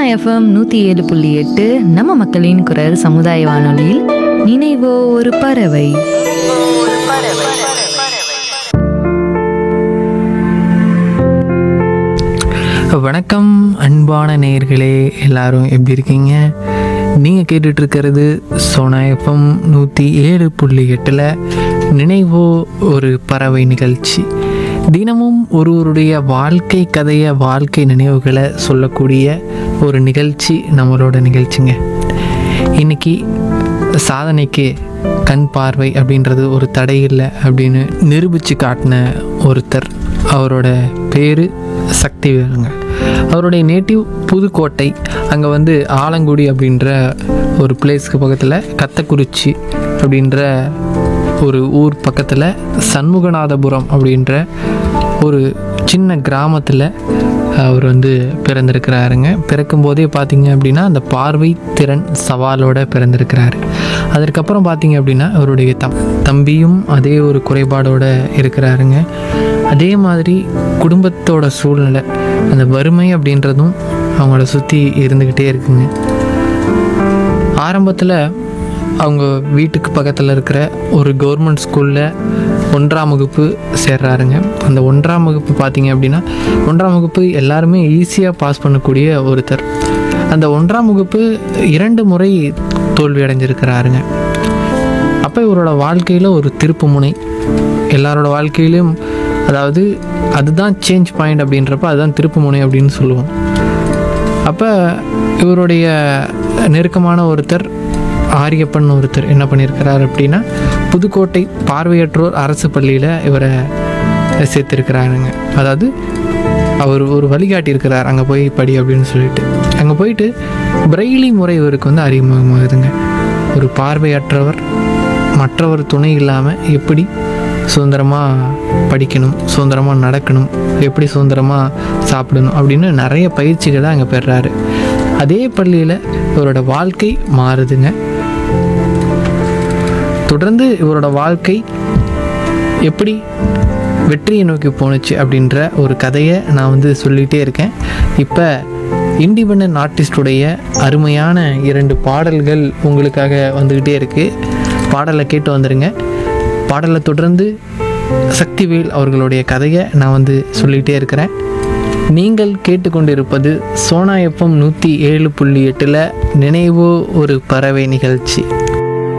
FM நூற்றி ஏழு புள்ளி எட்டு நம்ம மக்களின் குரல் சமுதாய வானொலியில் நினைவோ ஒரு பறவை வணக்கம் அன்பான நேயர்களே எல்லாரும் எப்படி இருக்கீங்க நீங்கள் கேட்டுட்டு இருக்கிறது சோனா எஃப்எம் நூற்றி ஏழு புள்ளி எட்டில் நினைவோ ஒரு பறவை நிகழ்ச்சி தினமும் ஒருவருடைய வாழ்க்கை கதையை வாழ்க்கை நினைவுகளை சொல்லக்கூடிய ஒரு நிகழ்ச்சி நம்மளோட நிகழ்ச்சிங்க இன்னைக்கு சாதனைக்கு கண் பார்வை அப்படின்றது ஒரு தடை இல்லை அப்படின்னு நிரூபித்து காட்டின ஒருத்தர் அவரோட பேர் சக்திவேலுங்க அவருடைய நேட்டிவ் புதுக்கோட்டை அங்கே வந்து ஆலங்குடி அப்படின்ற ஒரு பிளேஸ்க்கு பக்கத்தில் கத்தக்குறிச்சி அப்படின்ற ஒரு ஊர் பக்கத்தில் சண்முகநாதபுரம் அப்படின்ற ஒரு சின்ன கிராமத்தில் அவர் வந்து பிறந்திருக்கிறாருங்க பிறக்கும்போதே பார்த்தீங்க அப்படின்னா அந்த பார்வை திறன் சவாலோட பிறந்திருக்கிறாரு அதற்கப்புறம் பார்த்தீங்க அப்படின்னா அவருடைய தம் தம்பியும் அதே ஒரு குறைபாடோட இருக்கிறாருங்க அதே மாதிரி குடும்பத்தோட சூழ்நிலை அந்த வறுமை அப்படின்றதும் அவங்கள சுற்றி இருந்துக்கிட்டே இருக்குங்க ஆரம்பத்தில் அவங்க வீட்டுக்கு பக்கத்தில் இருக்கிற ஒரு கவர்மெண்ட் ஸ்கூலில் ஒன்றாம் வகுப்பு சேர்றாருங்க அந்த ஒன்றாம் வகுப்பு பார்த்தீங்க அப்படின்னா ஒன்றாம் வகுப்பு எல்லாருமே ஈஸியாக பாஸ் பண்ணக்கூடிய ஒருத்தர் அந்த ஒன்றாம் வகுப்பு இரண்டு முறை தோல்வி அடைஞ்சிருக்கிறாருங்க அப்போ இவரோட வாழ்க்கையில் ஒரு திருப்பு முனை எல்லாரோட வாழ்க்கையிலும் அதாவது அதுதான் சேஞ்ச் பாயிண்ட் அப்படின்றப்ப அதுதான் திருப்பு முனை அப்படின்னு சொல்லுவோம் அப்போ இவருடைய நெருக்கமான ஒருத்தர் ஆரியப்பன் ஒருத்தர் என்ன பண்ணியிருக்கிறார் அப்படின்னா புதுக்கோட்டை பார்வையற்றோர் அரசு பள்ளியில் இவரை சேர்த்துருக்கிறாருங்க அதாவது அவர் ஒரு வழிகாட்டி இருக்கிறார் அங்கே போய் படி அப்படின்னு சொல்லிட்டு அங்கே போயிட்டு பிரெய்லி முறை இவருக்கு வந்து அறிமுகமாகுதுங்க ஒரு பார்வையற்றவர் மற்றவர் துணை இல்லாமல் எப்படி சுதந்திரமாக படிக்கணும் சுதந்திரமாக நடக்கணும் எப்படி சுதந்திரமாக சாப்பிடணும் அப்படின்னு நிறைய பயிற்சிகளை அங்கே பெறுறாரு அதே பள்ளியில் இவரோட வாழ்க்கை மாறுதுங்க தொடர்ந்து இவரோட வாழ்க்கை எப்படி வெற்றியை நோக்கி போணுச்சு அப்படின்ற ஒரு கதையை நான் வந்து சொல்லிகிட்டே இருக்கேன் இப்போ இண்டிபெண்ட் ஆர்டிஸ்டுடைய அருமையான இரண்டு பாடல்கள் உங்களுக்காக வந்துக்கிட்டே இருக்குது பாடலை கேட்டு வந்துடுங்க பாடலை தொடர்ந்து சக்திவேல் அவர்களுடைய கதையை நான் வந்து சொல்லிகிட்டே இருக்கிறேன் நீங்கள் கேட்டுக்கொண்டிருப்பது சோனா எஃப்எம் நூற்றி ஏழு புள்ளி எட்டில் நினைவோ ஒரு பறவை நிகழ்ச்சி